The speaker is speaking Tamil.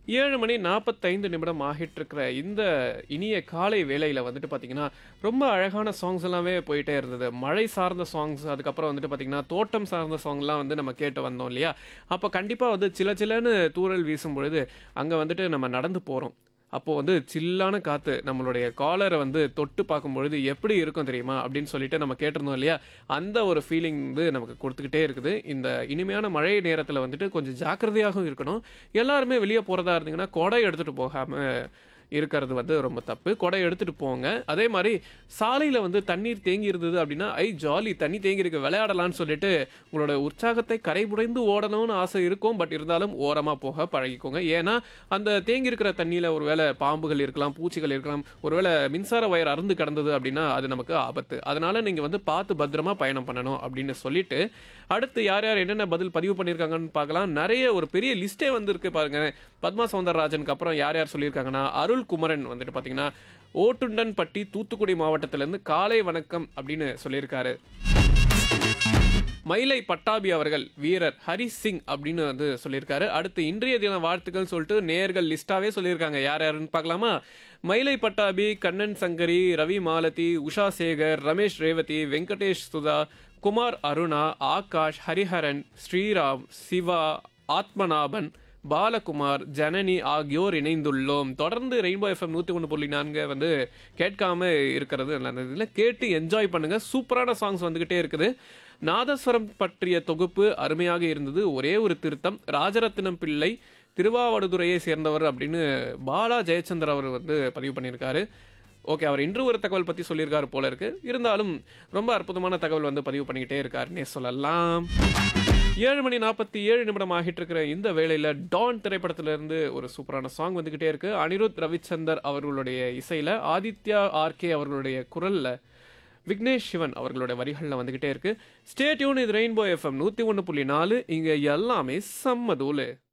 ஏழு மணி நாற்பத்தைந்து நிமிடம் ஆகிட்டு இருக்கிற இந்த இனிய காலை வேளையில் வந்துட்டு பார்த்தீங்கன்னா ரொம்ப அழகான சாங்ஸ் எல்லாமே போயிட்டே இருந்தது மழை சார்ந்த சாங்ஸ் அதுக்கப்புறம் வந்துட்டு பார்த்தீங்கன்னா தோட்டம் சார்ந்த சாங்லாம் வந்து நம்ம கேட்டு வந்தோம் இல்லையா அப்போ கண்டிப்பாக வந்து சில சிலன்னு தூறல் வீசும் பொழுது அங்கே வந்துட்டு நம்ம நடந்து போகிறோம் அப்போது வந்து சில்லான காற்று நம்மளுடைய காலரை வந்து தொட்டு பார்க்கும் பொழுது எப்படி இருக்கும் தெரியுமா அப்படின்னு சொல்லிட்டு நம்ம கேட்டிருந்தோம் இல்லையா அந்த ஒரு ஃபீலிங் வந்து நமக்கு கொடுத்துக்கிட்டே இருக்குது இந்த இனிமையான மழை நேரத்தில் வந்துட்டு கொஞ்சம் ஜாக்கிரதையாகவும் இருக்கணும் எல்லாருமே வெளியே போகிறதா இருந்தீங்கன்னா கொடை எடுத்துகிட்டு போகாமல் இருக்கிறது வந்து ரொம்ப தப்பு கொடை எடுத்துகிட்டு போங்க அதே மாதிரி சாலையில் வந்து தண்ணீர் தேங்கி இருந்தது அப்படின்னா ஐ ஜாலி தண்ணி தேங்கி இருக்கு விளையாடலாம்னு சொல்லிட்டு உங்களோட உற்சாகத்தை கரைபுடைந்து ஓடணும்னு ஆசை இருக்கும் பட் இருந்தாலும் ஓரமாக போக பழகிக்கோங்க ஏன்னா அந்த தேங்கி இருக்கிற தண்ணியில் ஒருவேளை பாம்புகள் இருக்கலாம் பூச்சிகள் இருக்கலாம் ஒருவேளை மின்சார வயர் அறுந்து கிடந்தது அப்படின்னா அது நமக்கு ஆபத்து அதனால நீங்கள் வந்து பார்த்து பத்திரமா பயணம் பண்ணணும் அப்படின்னு சொல்லிட்டு அடுத்து யார் யார் என்னென்ன பதில் பதிவு பண்ணியிருக்காங்கன்னு பார்க்கலாம் நிறைய ஒரு பெரிய லிஸ்ட்டே வந்து இருக்கு பாருங்க பத்மா சௌந்தரராஜனுக்கு அப்புறம் யார் யார் சொல்லியிருக்காங்கன்னா அருள் குமரன் வந்துட்டு பார்த்தீங்கன்னா ஓட்டுண்டன்பட்டி தூத்துக்குடி மாவட்டத்திலேருந்து காலை வணக்கம் அப்படின்னு சொல்லியிருக்காரு மயிலை பட்டாபி அவர்கள் வீரர் ஹரி சிங் அப்படின்னு வந்து சொல்லியிருக்காரு அடுத்து இன்றைய தின வாழ்த்துக்கள் சொல்லிட்டு நேர்கள் லிஸ்டாவே சொல்லியிருக்காங்க யார் யாருன்னு பார்க்கலாமா மயிலை பட்டாபி கண்ணன் சங்கரி ரவி மாலதி உஷா சேகர் ரமேஷ் ரேவதி வெங்கடேஷ் சுதா குமார் அருணா ஆகாஷ் ஹரிஹரன் ஸ்ரீராம் சிவா ஆத்மநாபன் பாலகுமார் ஜனனி ஆகியோர் இணைந்துள்ளோம் தொடர்ந்து ரெயின்போ எஃப்எம் நூற்றி ஒன்று புள்ளி நான்கு வந்து கேட்காம இருக்கிறது நல்லது இல்லை கேட்டு என்ஜாய் பண்ணுங்க சூப்பரான சாங்ஸ் வந்துகிட்டே இருக்குது நாதஸ்வரம் பற்றிய தொகுப்பு அருமையாக இருந்தது ஒரே ஒரு திருத்தம் ராஜரத்னம் பிள்ளை திருவாவடுதுறையை சேர்ந்தவர் அப்படின்னு பாலா ஜெயச்சந்திர அவர் வந்து பதிவு பண்ணியிருக்காரு ஓகே அவர் இன்று ஒரு தகவல் பற்றி சொல்லியிருக்காரு போல இருக்கு இருந்தாலும் ரொம்ப அற்புதமான தகவல் வந்து பதிவு பண்ணிக்கிட்டே இருக்காருன்னே சொல்லலாம் ஏழு மணி நாற்பத்தி ஏழு நிமிடம் ஆகிட்டு இருக்கிற இந்த வேளையில் டான் திரைப்படத்திலிருந்து ஒரு சூப்பரான சாங் வந்துக்கிட்டே இருக்கு அனிருத் ரவிச்சந்தர் அவர்களுடைய இசையில் ஆதித்யா ஆர்கே அவர்களுடைய குரலில் விக்னேஷ் சிவன் அவர்களுடைய வரிகளில் வந்துக்கிட்டே இருக்கு ஸ்டே டியூன் இது ரெயின்போ எஃப்எம் நூற்றி ஒன்று புள்ளி நாலு இங்கே எல்லாமே செம்ம தூளு